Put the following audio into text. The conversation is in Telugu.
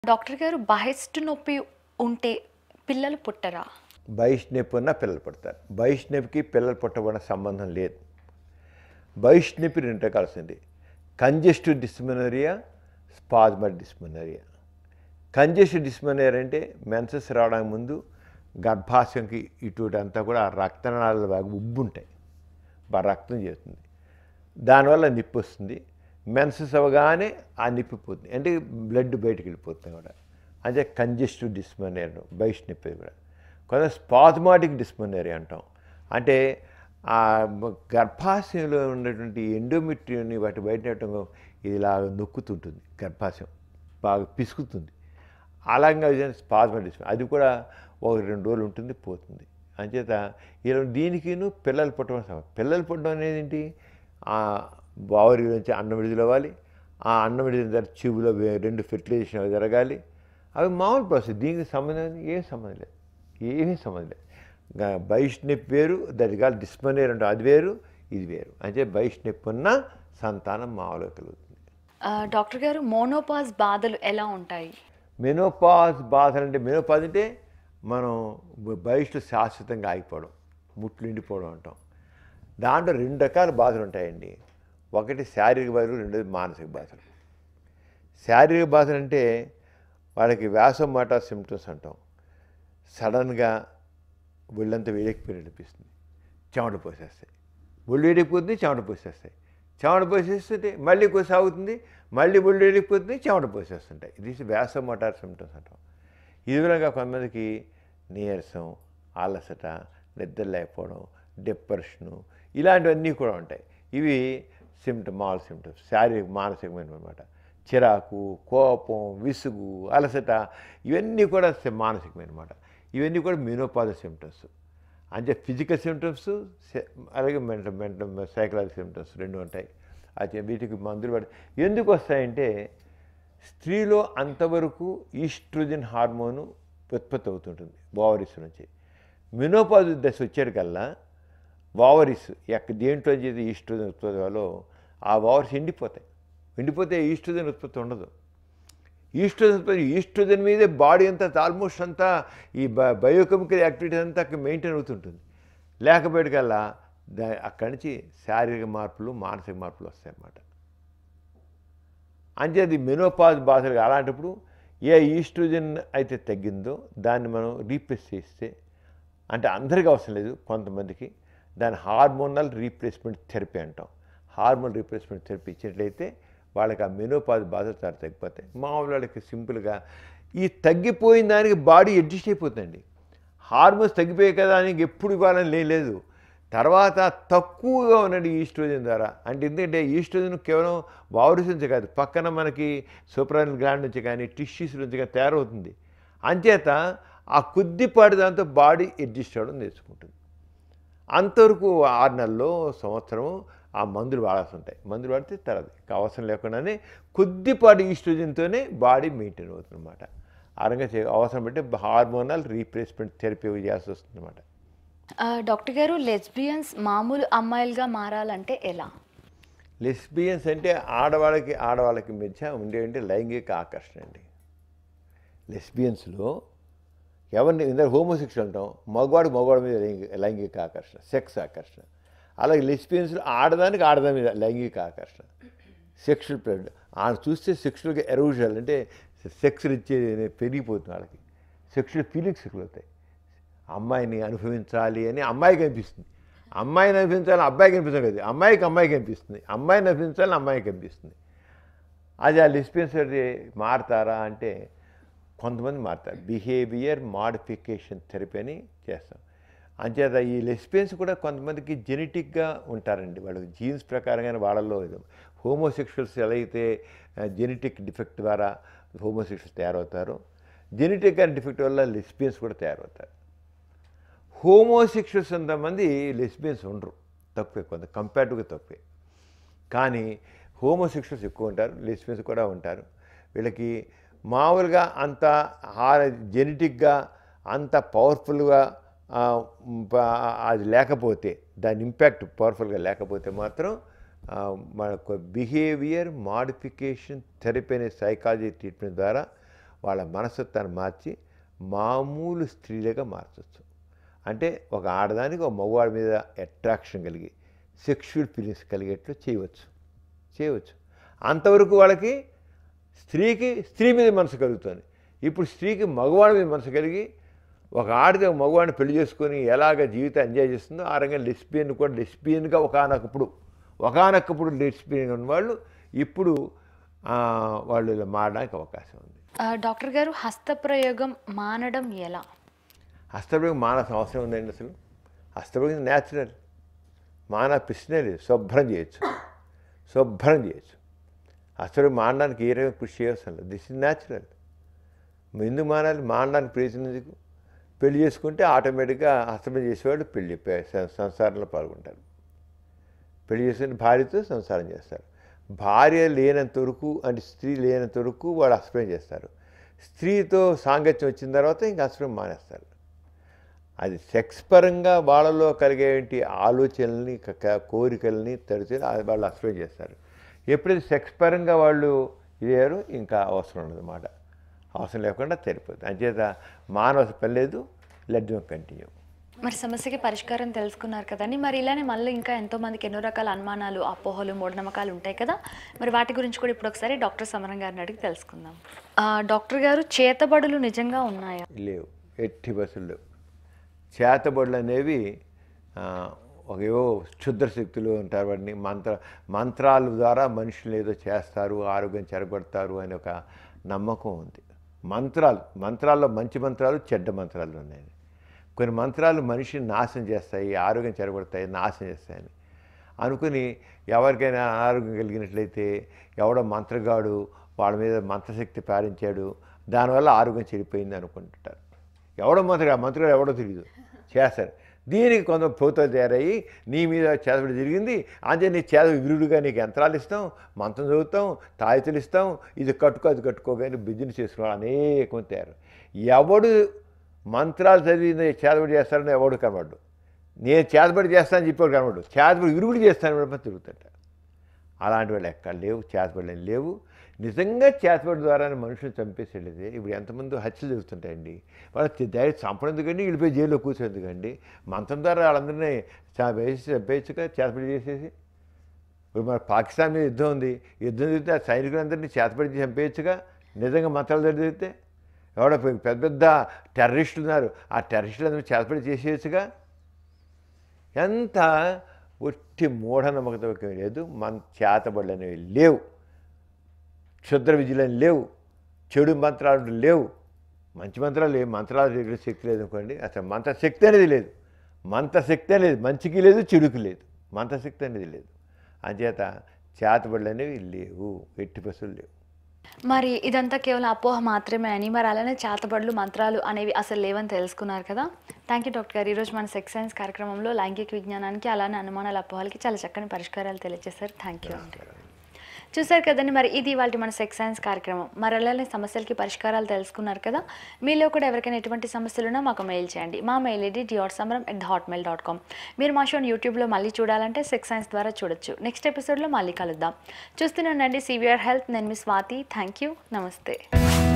డాక్టర్ గారు బహిష్టు నొప్పి ఉంటే పిల్లలు పుట్టరా బైష్నెప్ ఉన్న పిల్లలు పుడతారు బైష్నెప్కి పిల్లలు పుట్టబడిన సంబంధం లేదు బైష్నెప్ రెండు రకాల్సింది కంజెస్టివ్ డిస్మినరియా స్పాజ్మర్ డిస్మినరియా కంజెస్టివ్ డిస్మినరియా అంటే మెన్సెస్ రావడానికి ముందు గర్భాశయంకి ఇటు అంతా కూడా ఆ రక్తనాళాలు బాగా ఉబ్బు ఉంటాయి బాగా రక్తం చేస్తుంది దానివల్ల నిప్పు వస్తుంది మెన్సెస్ అవ్వగానే ఆ నిప్పి పోతుంది అంటే బ్లడ్ బయటికి వెళ్ళిపోతుంది కూడా అంటే కంజెస్టివ్ డిస్మనేరియా బైష్ నిప్పి కూడా కొంత స్పాజ్మాటిక్ డిస్మనేరియా అంటాం అంటే ఆ గర్భాశయంలో ఉన్నటువంటి ఎండోమెట్రియోని వాటి బయట ఇది ఇలా నొక్కుతుంటుంది గర్భాశయం బాగా పిసుకుతుంది అలాగే స్పాజ్మాటిక్ అది కూడా ఒక రెండు రోజులు ఉంటుంది పోతుంది అంచేత ఇలా దీనికిను పిల్లలు పుట్టడం సమయం పిల్లలు పుట్టడం అనేది ఏంటి ఆ బావరి నుంచి అన్నం విడుదలవ్వాలి ఆ అన్నం విడుదల తర్వాత చెవులో వే- రెండు ఫెర్టిలైజేషన్ అవి జరగాలి అవి మామూలు ప్రాసెస్ దీనికి సంబంధం ఏం సంబంధం లేదు ఏమీ సంబంధం లేదు గా- బైష్నెప్ వేరు దాని కాదు డిస్మనేర్ అంటే అది వేరు ఇది వేరు అంటే బైష్నెప్ ఉన్న సంతానం మామూలుగా కలుగుతుంది ఆ, డాక్టర్ గారు మోనోపాజ్ బాధలు ఎలా ఉంటాయి మెనోపాజ్ బాధలు అంటే మెనోపాజ్ అంటే మనం బయట శాశ్వతంగా ఆగిపోవడం ముట్లు నిండిపోవడం అంటాం దాంట్లో రెండు రకాల బాధలు ఉంటాయండి ఒకటి శారీరక బాధలు రెండోది మానసిక బాధలు శారీరక బాధలు అంటే వాళ్ళకి వ్యాసం మాట సిమ్టమ్స్ అంటాం సడన్గా ఒళ్ళంతా వేడెక్కిపోయినట్టు అనిపిస్తుంది చెమట పోసేస్తాయి ఒళ్ళు వేడెక్కిపోతుంది చెమట పోసేస్తాయి చెమట పోసేస్తుంటే మళ్ళీ కొద్ది సాగుతుంది మళ్ళీ ఒళ్ళు వేడెక్కిపోతుంది చెమట పోసేస్తుంటాయి ఇది వ్యాసం మోటార్ సిమ్టమ్స్ అంటాం ఇది విధంగా కొంతమందికి నీరసం అలసట నిద్ర లేకపోవడం డిప్రెషను ఇలాంటివన్నీ కూడా ఉంటాయి ఇవి సిమ్టమ్ మాల్ సిమ్టమ్స్ శారీరక మానసికమైన అనమాట చిరాకు కోపం విసుగు అలసట ఇవన్నీ కూడా సి- మానసికమైన అనమాట ఇవన్నీ కూడా మినోపాద సిమ్టమ్స్ అంటే ఫిజికల్ సిమ్టమ్స్ అలాగే మెంటల్ మెంటల్ సైకలాజికల్ సిమ్టమ్స్ రెండు ఉంటాయి అయితే వీటికి మందులు పడి ఎందుకు వస్తాయంటే స్త్రీలో అంతవరకు ఈస్ట్రోజన్ హార్మోను ఉత్పత్తి అవుతుంటుంది ఓవరిస్ నుంచి మినోపాజ్ దశ వచ్చేటికల్లా ఓవరిస్ ఎక్క దేంట్లో చేసి ఈస్ట్రోజన్ ఉత్పత్తి అవ్వాలో ఆ ఓవరిస్ ఎండిపోతాయి ఎండిపోతే ఈస్ట్రోజన్ ఉత్పత్తి ఉండదు ఈస్ట్రోజన్ ఉత్పత్తి ఈస్ట్రోజన్ మీదే బాడీ అంతా ఆల్మోస్ట్ అంతా ఈ బ బయోకెమికల్ యాక్టివిటీస్ అంతా మెయింటైన్ అవుతుంటుంది లేకపోయేటికల్లా దా అక్కడి నుంచి శారీరక మార్పులు మానసిక మార్పులు వస్తాయి అన్నమాట అంటే అది మెనోపాజ్ బాధలు అలాంటప్పుడు ఏ ఈస్ట్రోజన్ అయితే తగ్గిందో దాన్ని మనం రీప్లేస్ చేస్తే అంటే అందరికీ అవసరం లేదు కొంతమందికి దాని హార్మోనల్ రీప్లేస్మెంట్ థెరపీ అంటాం హార్మోన్ రీప్లేస్మెంట్ థెరపీ ఇచ్చినట్లయితే వాళ్ళకి ఆ మెనోపాజ్ బాధలు చాలా తగ్గిపోతాయి మామూలు వాళ్ళకి సింపుల్గా ఈ తగ్గిపోయిన దానికి బాడీ అడ్జస్ట్ అయిపోతుందండి హార్మోన్స్ తగ్గిపోయాయి కదా అని ఎప్పుడు ఇవ్వాలని లే- లేదు తర్వాత తక్కువగా ఉన్నది ఈస్ట్రోజన్ ద్వారా అంటే ఎందుకంటే ఈస్ట్రోజన్ కేవలం వావరిస్ నుంచి కాదు పక్కన మనకి సూపరాన్ గ్లాండ్ నుంచి కానీ టిష్యూస్ నుంచి కానీ తయారవుతుంది అంచేత ఆ కొద్దిపాటి దాంతో బాడీ అడ్జస్ట్ అవ్వడం నేర్చుకుంటుంది అంతవరకు ఆరు నెలల్లో సంవత్సరం ఆ మందులు వాడాల్సి ఉంటాయి మందులు వాడితే తర్వాత ఇంకా అవసరం లేకుండానే కొద్దిపాటి ఈస్ట్రోజన్తోనే బాడీ మెయింటైన్ అవుతుంది అనమాట ఆ రకంగా చే అవసరం బట్టి హార్మోనల్ రీప్లేస్మెంట్ థెరపీ చేయాల్సి వస్తుంది అనమాట ఆ, డాక్టర్ గారు లెస్బియన్స్ మామూలు అమ్మాయిలుగా మారాలంటే ఎలా లెస్బియన్స్ అంటే ఆడవాళ్ళకి ఆడవాళ్ళకి మధ్య ఉండేటువంటి లైంగిక ఆకర్షణ అండి లెస్బియన్స్లో ఎవరిని ఇందరు హోమోసెక్షువల్ అంటాం మగవాడు మగవాడి మీద లైంగిక లైంగిక ఆకర్షణ సెక్స్ ఆకర్షణ అలాగే లెస్బియన్స్లో ఆడదానికి ఆడదాని మీద లైంగిక ఆకర్షణ సెక్షువల్ ప్రెడ్ ఆడ చూస్తే సెక్షువల్గా ఎరోజల్ అంటే సెక్స్ ఇచ్చే పెరిగిపోతుంది వాళ్ళకి సెక్షువల్ ఫీలింగ్స్ ఎక్కువ అవుతాయి అమ్మాయిని అనుభవించాలి అని అమ్మాయికి అనిపిస్తుంది అమ్మాయిని అనిపించాలని అబ్బాయికి అనిపించదు కదా అమ్మాయికి అమ్మాయికి అనిపిస్తుంది అమ్మాయిని అనిపించాలని అమ్మాయికి అనిపిస్తుంది అది ఆ లెస్బియన్స్ మారుతారా అంటే కొంతమంది మారుతారు బిహేవియర్ మాడిఫికేషన్ థెరపీ అని చేస్తాం అంచేత ఈ లెస్బియన్స్ కూడా కొంతమందికి జెనెటిక్గా ఉంటారండి వాళ్ళకి జీన్స్ ప్రకారంగానే వాళ్ళలో హోమోసెక్షువల్స్ ఎలా అయితే జెనెటిక్ డిఫెక్ట్ ద్వారా హోమోసెక్షువల్స్ తయారవుతారో జెనెటిక్ డిఫెక్ట్ వల్ల లెస్బియన్స్ కూడా తయారవుతారు హోమోసెక్షువల్స్ కొంతమంది లెస్బియన్స్ ఉండరు తక్కువే కొంత కంపేర్టివ్గా తక్కువే కానీ హోమోసెక్షువల్స్ ఎక్కువ ఉంటారు లెస్బియన్స్ కూడా ఉంటారు వీళ్ళకి మామూలుగా అంత జెనెటిక్గా అంత పవర్ఫుల్గా ఆ, ప- అది లేకపోతే దాని ఇంపాక్ట్ పవర్ఫుల్గా లేకపోతే మాత్రం ఆ, మనకు బిహేవియర్ మాడిఫికేషన్ థెరపీ అనే సైకాలజీ ట్రీట్మెంట్ ద్వారా వాళ్ళ మనస్తత్వాన్ని మార్చి మామూలు స్త్రీలుగా మార్చవచ్చు అంటే ఒక ఆడదానికి ఒక మగవాడి మీద అట్రాక్షన్ కలిగి సెక్షువల్ ఫీలింగ్స్ కలిగేట్లు చేయవచ్చు చేయవచ్చు అంతవరకు వాళ్ళకి స్త్రీకి స్త్రీ మీద మనసు కలుగుతుంది ఇప్పుడు స్త్రీకి మగవాడి మీద మనసు కలిగి ఒక ఆడది ఒక మగవాడిని పెళ్లి చేసుకొని ఎలాగ జీవితం ఎంజాయ్ చేస్తుందో ఆ రంగా లెస్బియన్ కూడా లెస్బియన్గా ఒకనొకప్పుడు ఒకనొకప్పుడు లెస్బియన్గా ఉన్నవాళ్ళు ఇప్పుడు ఆ, వాళ్ళు ఇలా మారడానికి అవకాశం ఉంది ఆ, డాక్టర్ గారు హస్తప్రయోగం మానడం ఎలా హస్తప్రయోగం మానసం అవసరం ఉందండి అసలు హస్తప్రయోగం న్యాచురల్ మాన ప్రశ్నే లేదు శుభ్రం చేయొచ్చు శుభ్రం చేయొచ్చు హస్తప్రయోగం మానడానికి ఏ రకం కృషి చేయవసరం లేదు దిస్ ఇస్ న్యాచురల్ ఎందుకు మానాలి మానడానికి ప్రయోజనం ఎందుకు పెళ్లి చేసుకుంటే ఆటోమేటిక్గా హస్తప్రయోగం చేసేవాళ్ళు పెళ్లి ప- సంసారంలో పాల్గొంటారు పెళ్లి చేసుకుని భార్యతో సంసారం చేస్తారు భార్య లేనంత వరకు అంటే స్త్రీ లేనంత వరకు వాళ్ళు హస్ప్రయం చేస్తారు స్త్రీతో సాంగత్యం వచ్చిన తర్వాత ఇంకా హస్ప్రయం మానేస్తారు అది సెక్స్ పరంగా వాళ్ళలో కలిగేటి ఆలోచనల్ని క- క- కోరికల్ని తడితే వాళ్ళు హస్ప్రయం చేస్తారు ఎప్పుడైతే సెక్స్ పరంగా వాళ్ళు ఇయ్యారో ఇంకా అవసరం ఉండదన్నమాట అవసరం లేకుండా సరిపోతుంది అంచేత మానవ పని లేదు లెడ్ కంటిన్యూ మరి సమస్యకి పరిష్కారం తెలుసుకున్నారు కదండి మరి ఇలానే మళ్ళీ ఇంకా ఎంతో మందికి ఎన్నో రకాల అనుమానాలు అపోహలు మూఢనమ్మకాలు ఉంటాయి కదా మరి వాటి గురించి కూడా ఇప్పుడు ఒకసారి డాక్టర్ సమరం గారిని అడిగి తెలుసుకుందాం ఆ, డాక్టర్ గారు చేతబడులు నిజంగా ఉన్నాయా లేవు ఎట్టి బస్సులు లేవు చేతబడులు అనేవి ఆ, ఒక ఏవో క్షుద్ర శక్తులు అంటారు వాటిని మంత్ర మంత్రాల ద్వారా మనుషులు ఏదో చేస్తారు ఆరోగ్యం చెరగొడతారు అనే ఒక నమ్మకం ఉంది మంత్రాలు మంత్రాల్లో మంచి మంత్రాలు చెడ్డ మంత్రాలు ఉన్నాయి కొన్ని మంత్రాలు మనిషిని నాశనం చేస్తాయి ఆరోగ్యం చెరగొడతాయి నాశనం చేస్తాయని అనుకుని ఎవరికైనా అనారోగ్యం కలిగినట్లయితే ఎవడో మంత్రగాడు వాళ్ళ మీద మంత్రశక్తి పారించాడు దానివల్ల ఆరోగ్యం చెడిపోయింది అనుకుంటుంటారు ఎవడో మంత్రగా మంత్రగాడు ఎవడో తెలియదు చేస్తారు దీనికి కొంత పోతలు తయారయ్యి నీ మీద చేతబడి జరిగింది అంతే నీ చేత విరుడుగా నీకు యంత్రాలు ఇస్తాం మంత్రం చదువుతాం తాయితులు ఇస్తాం ఇది కట్టుకో అది కట్టుకోగానే బిజినెస్ చేసుకోవాలి అనేక మంది తయారు ఎవడు మంత్రాలు చదివి చేతబడి చేస్తారని ఎవడు కనబడ్డు నేను చేతబడి చేస్తానని చెప్పాడు కనబడు చేతబడి విరుగుడు చేస్తాను చెప్పి తిరుగుతాట అలాంటి వాళ్ళు ఎక్కడ లేవు చేతబడి లేవు నిజంగా చేతబడి ద్వారా మనుషులు చంపేసేది ఇప్పుడు ఎంతమంది హత్యలు జరుగుతుంటాయండి వాళ్ళు డైరెక్ట్ చంపడం ఎందుకండి వెళ్ళిపోయి జైల్లో కూర్చోఎందుకండి మంత్రం ద్వారా వాళ్ళందరినీ చా- వేసి చంపేయచ్చుగా చేతబడి చేసేసి ఇప్పుడు మన పాకిస్తాన్ మీద యుద్ధం ఉంది యుద్ధం జరిగితే ఆ సైనికులందరినీ చేతపడి చంపేయచ్చుగా నిజంగా మంత్రాలు జరిగితే ఎవడో పెద్ద పెద్ద టెర్రరిస్టులు ఉన్నారు ఆ టెర్రరిస్టులందరూ చేతపడి చేసేయచ్చుగా ఎంత ఒట్టి మూఢనమ్మకతో లేదు మన చేతబడులు అనేవి లేవు క్షుద్ర విద్యలని లేవు చెడు మంత్రాలు లేవు మంచి మంత్రాలు లేవు మంత్రాలు దగ్గర శక్తి లేదు అనుకోండి అసలు మంత్రశక్తి అనేది లేదు మంత్రశక్తి అనేది మంచికి లేదు చెడుకి లేదు మంత్రశక్తి అనేది లేదు అంచేత చేతబడులు అనేవి లేవు ఎట్టి పసులు లేవు మరి ఇదంతా కేవలం అపోహ మాత్రమే అని మరి అలానే చేతబడులు మంత్రాలు అనేవి అసలు లేవని తెలుసుకున్నారు కదా థ్యాంక్ యూ డాక్టర్ గారు ఈరోజు మన సెక్స్ సైన్స్ కార్యక్రమంలో లైంగిక విజ్ఞానానికి అలానే అనుమానాల అపోహలకి చాలా చక్కని పరిష్కారాలు తెలియజేశారు థ్యాంక్ యూ అండి చూసారు కదండి మరి ఇది వాళ్ళ మన సెక్స్ సైన్స్ కార్యక్రమం మరి అలానే సమస్యలకి పరిష్కారాలు తెలుసుకున్నారు కదా మీలో కూడా ఎవరికైనా ఎటువంటి సమస్యలు ఉన్నా మాకు మెయిల్ చేయండి మా mail ID DR Samaram at Hotmail dot com మీరు మా షోని యూట్యూబ్లో మళ్ళీ చూడాలంటే సెక్స్ సైన్స్ ద్వారా చూడొచ్చు నెక్స్ట్ ఎపిసోడ్లో మళ్ళీ కలుద్దాం చూస్తూనే ఉండండి సివిఆర్ హెల్త్ నేను మీ స్వాతి థ్యాంక్ యూ నమస్తే